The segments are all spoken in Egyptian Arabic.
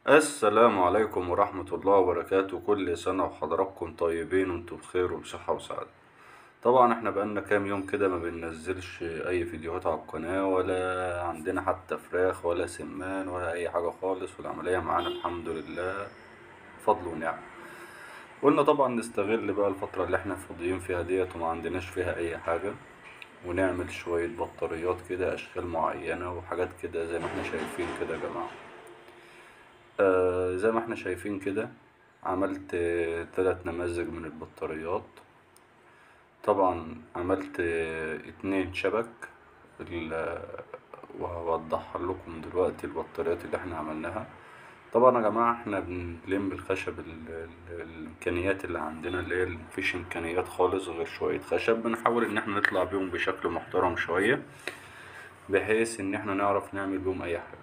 السلام عليكم ورحمة الله وبركاته كل سنة وحضراتكم طيبين وانتم بخير وبصحة وسعادة طبعا احنا بقالنا كام يوم كده ما بننزلش اي فيديوهات على القناة ولا عندنا حتى فراخ ولا سمان ولا اي حاجة خالص والعملية معانا الحمد لله فضل ونعم قلنا طبعا نستغل بقى الفترة اللي احنا فاضيين فيها ديت وما عندناش فيها اي حاجة ونعمل شوية بطاريات كده اشكال معينة وحاجات كده زي ما احنا شايفين كده يا جماعة آه زي ما احنا شايفين كده عملت آه، تلات نماذج من البطاريات طبعا عملت آه، اتنين شبك ال- وهوضحها لكم دلوقتي البطاريات اللي احنا عملناها طبعا يا جماعة احنا بنلم الخشب ال- ال- الامكانيات اللي عندنا اللي هي مفيش امكانيات خالص غير شوية خشب بنحاول ان احنا نطلع بيهم بشكل محترم شوية بحيث ان احنا نعرف نعمل بيهم اي حاجة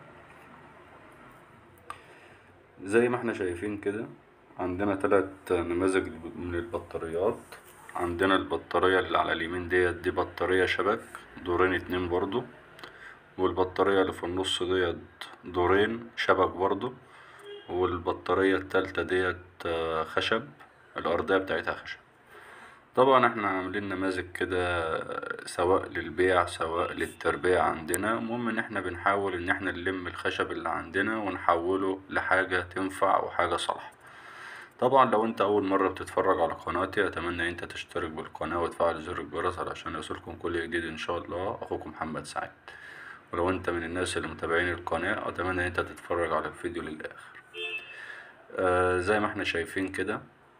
زي ما احنا شايفين كده عندنا تلات نماذج من البطاريات عندنا البطارية اللي على اليمين ديت دي بطارية شبك دورين اتنين برضو والبطارية اللي في النص ديت دورين شبك برضو والبطارية التالتة ديت آه، خشب الأرضية بتاعتها خشب طبعا احنا عاملين نماذج كده سواء للبيع سواء للتربية عندنا المهم ان احنا بنحاول ان احنا نلم الخشب اللي عندنا ونحوله لحاجة تنفع وحاجة صالحة طبعا لو انت اول مرة بتتفرج على قناتي اتمنى ان انت تشترك بالقناة وتفعل زر الجرس علشان يوصلكم كل جديد ان شاء الله اخوكم محمد سعيد ولو انت من الناس اللي متابعين القناة اتمنى ان انت تتفرج على الفيديو للاخر آه زي ما احنا شايفين كده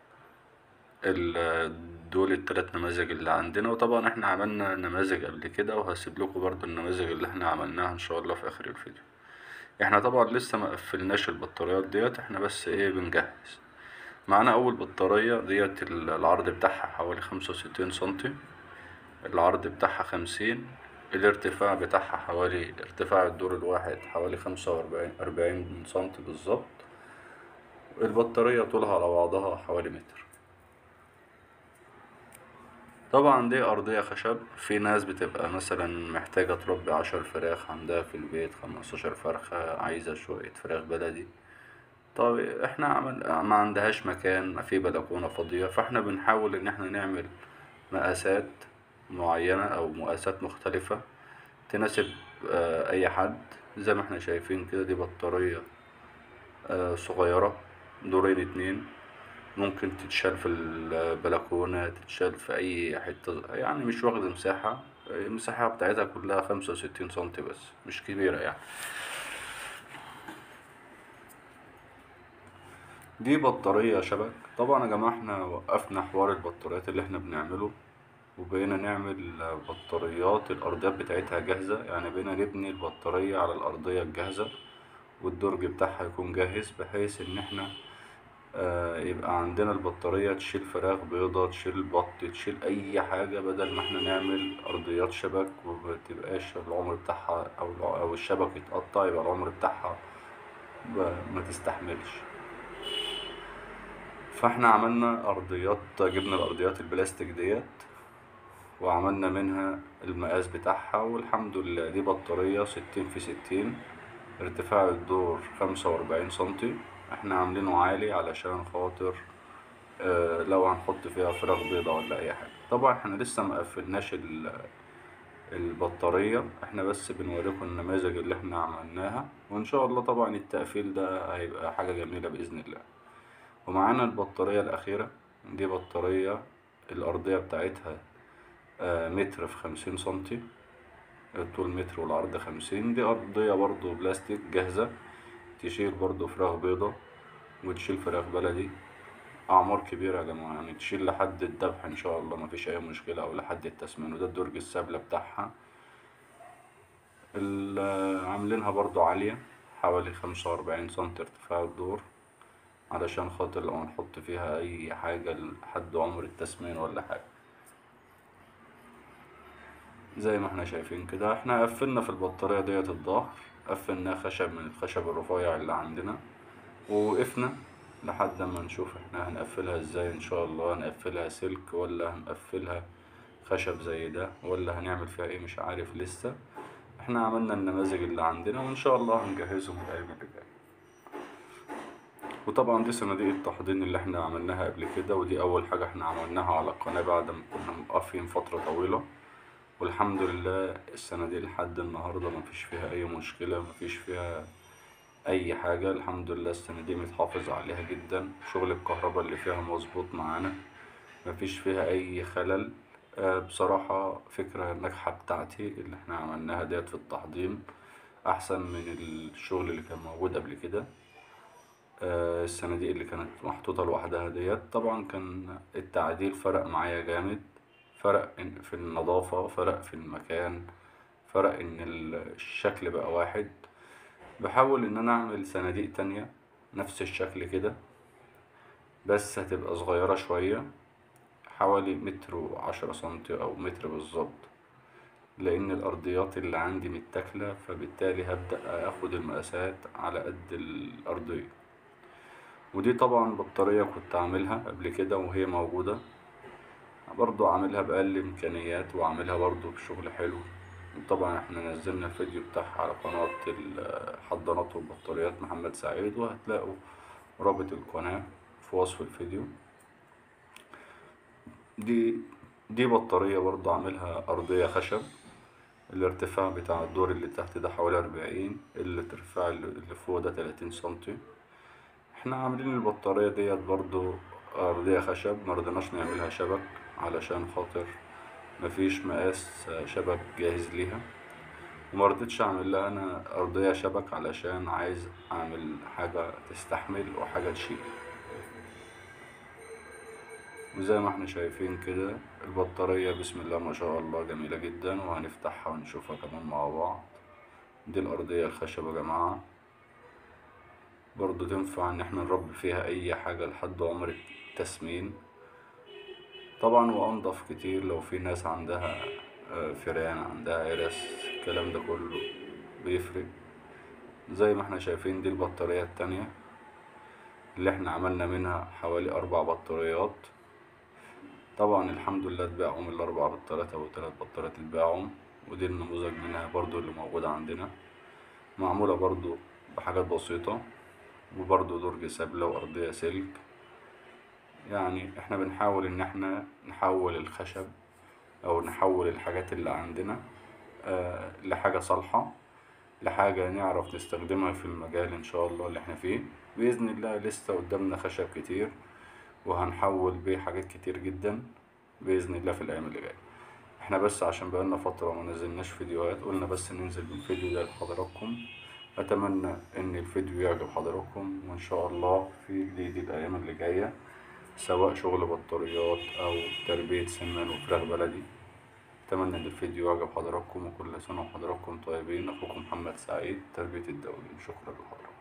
ال- دول التلات نماذج اللي عندنا وطبعا احنا عملنا نماذج قبل كده وهسيب لكم برضو النماذج اللي احنا عملناها ان شاء الله في اخر الفيديو احنا طبعا لسه ما قفلناش البطاريات ديت احنا بس ايه بنجهز معانا اول بطارية ديت ال- العرض بتاعها حوالي خمسة وستين سنتي العرض بتاعها خمسين الارتفاع بتاعها حوالي ارتفاع الدور الواحد حوالي خمسة وأربعين أربعين سنتي بالظبط البطارية طولها على بعضها حوالي متر طبعا دي أرضية خشب في ناس بتبقى مثلا محتاجة تربي عشر فراخ عندها في البيت خمستاشر فرخة عايزة شوية فراخ بلدي طب احنا عمل ما عندهاش مكان ما في بلكونة فاضية فاحنا بنحاول ان احنا نعمل مقاسات معينة او مقاسات مختلفة تناسب آه، اي حد زي ما احنا شايفين كده دي بطارية آه، صغيرة دورين اتنين ممكن تتشال في البلكونة تتشال في أي حتة يعني مش واخدة مساحة المساحة بتاعتها كلها خمسة وستين سنتي بس مش كبيرة يعني دي بطارية شبك طبعا يا جماعة احنا وقفنا حوار البطاريات اللي احنا بنعمله وبقينا نعمل بطاريات الأرضيات بتاعتها جاهزة يعني بقينا نبني البطارية على الأرضية الجاهزة والدرج بتاعها يكون جاهز بحيث إن احنا آه، يبقى عندنا البطارية تشيل فراخ بيضة تشيل بط تشيل أي حاجة بدل ما احنا نعمل أرضيات شبك ومتبقاش العمر بتاعها أو الع- أو الشبك يتقطع يبقى العمر بتاعها ب- ما تستحملش فاحنا عملنا أرضيات جبنا الأرضيات البلاستيك ديت وعملنا منها المقاس بتاعها والحمد لله دي بطارية ستين في ستين ارتفاع الدور خمسة وأربعين سنتي احنا عاملينه عالي علشان خاطر اه لو هنحط فيها فراخ بيضة ولا أي حاجة طبعا احنا لسه ما قفلناش ال- البطارية احنا بس بنوريكم النماذج اللي احنا عملناها وإن شاء الله طبعا التقفيل ده هيبقى حاجة جميلة بإذن الله ومعانا البطارية الأخيرة دي بطارية الأرضية بتاعتها آه، متر في خمسين سنتي الطول متر والعرض خمسين دي أرضية برضو بلاستيك جاهزة تشيل برضو فراخ بيضة وتشيل فراخ بلدي أعمار كبيرة يا جماعة يعني تشيل لحد الذبح إن شاء الله مفيش أي مشكلة أو لحد التسمين وده الدرج السابلة بتاعها ال- عاملينها برضو عالية حوالي خمسة وأربعين سنتي ارتفاع الدور علشان خاطر لو هنحط فيها أي حاجة لحد عمر التسمين ولا حاجة زي ما احنا شايفين كده احنا قفلنا في البطارية ديت الظهر قفلناه خشب من الخشب الرفيع اللي عندنا ووقفنا لحد ما نشوف احنا هنقفلها ازاي ان شاء الله هنقفلها سلك ولا هنقفلها خشب زي ده ولا هنعمل فيها ايه مش عارف لسه احنا عملنا النماذج اللي عندنا وان شاء الله هنجهزهم الايام اللي جايه وطبعا دي صناديق التحضير اللي احنا عملناها قبل كده ودي اول حاجة احنا عملناها على القناة بعد ما كنا موقفين فترة طويلة والحمد لله الصناديق لحد النهاردة مفيش فيها اي مشكلة مفيش فيها اي حاجة الحمد لله الصناديق متحافظ عليها جدا شغل الكهرباء اللي فيها مظبوط معانا مفيش فيها اي خلل آه، بصراحة فكرة ناجحة بتاعتي اللي احنا عملناها ديت في التحضير احسن من الشغل اللي كان موجود قبل كده آه، الصناديق اللي كانت محطوطة لوحدها ديت طبعا كان التعديل فرق معايا جامد فرق إن- في النظافة فرق في المكان فرق ان الشكل بقى واحد بحاول ان انا اعمل صناديق تانية نفس الشكل كده بس هتبقى صغيرة شوية حوالي متر وعشرة سنتي او متر بالظبط لان الارضيات اللي عندي متاكلة فبالتالي هبدأ اخد المقاسات على قد الارضية ودي طبعا بطارية كنت عاملها قبل كده وهي موجودة برضو عاملها بأقل إمكانيات وعاملها برضو بشغل حلو طبعا احنا نزلنا الفيديو بتاعها على قناة الحضانات والبطاريات محمد سعيد وهتلاقوا رابط القناة في وصف الفيديو دي دي بطارية برضو عاملها أرضية خشب الارتفاع بتاع الدور اللي تحت ده حوالي أربعين الارتفاع اللي فوق ده تلاتين سنتي احنا عاملين البطارية ديت برضو أرضية خشب مرضناش نعملها شبك علشان خاطر مفيش مقاس شبك جاهز ليها ومرضتش اعمل لها انا ارضية شبك علشان عايز اعمل حاجة تستحمل وحاجة تشيل وزي ما احنا شايفين كده البطارية بسم الله ما شاء الله جميلة جدا وهنفتحها ونشوفها كمان مع بعض دي الأرضية الخشب يا جماعة برضو تنفع ان احنا نربي فيها اي حاجة لحد عمر التسمين طبعا وانضف كتير لو في ناس عندها آه، فيران عندها عرس الكلام ده كله بيفرق زي ما احنا شايفين دي البطارية التانية اللي احنا عملنا منها حوالي اربع بطاريات طبعا الحمد لله اتباعهم الاربع بطاريات او التلات بطاريات اتباعهم ودي النموذج منها برضو اللي موجودة عندنا معمولة برضو بحاجات بسيطة وبرضو درج سبلة وأرضية سلك يعني احنا بنحاول ان احنا نحول الخشب او نحول الحاجات اللي عندنا آه لحاجة صالحة لحاجة نعرف نستخدمها في المجال ان شاء الله اللي احنا فيه بإذن الله لسه قدامنا خشب كتير وهنحول بيه حاجات كتير جدا بإذن الله في الأيام اللي جاية احنا بس عشان بقالنا فترة ما نزلناش فيديوهات قلنا بس ننزل بالفيديو ده لحضراتكم أتمنى إن الفيديو يعجب حضراتكم وإن شاء الله في جديد الأيام اللي جاية سواء شغل بطاريات أو تربية سمان وفراخ بلدي أتمنى إن الفيديو يعجب حضراتكم وكل سنة وحضراتكم طيبين أخوكم محمد سعيد تربية الدولي شكرا لحضراتكم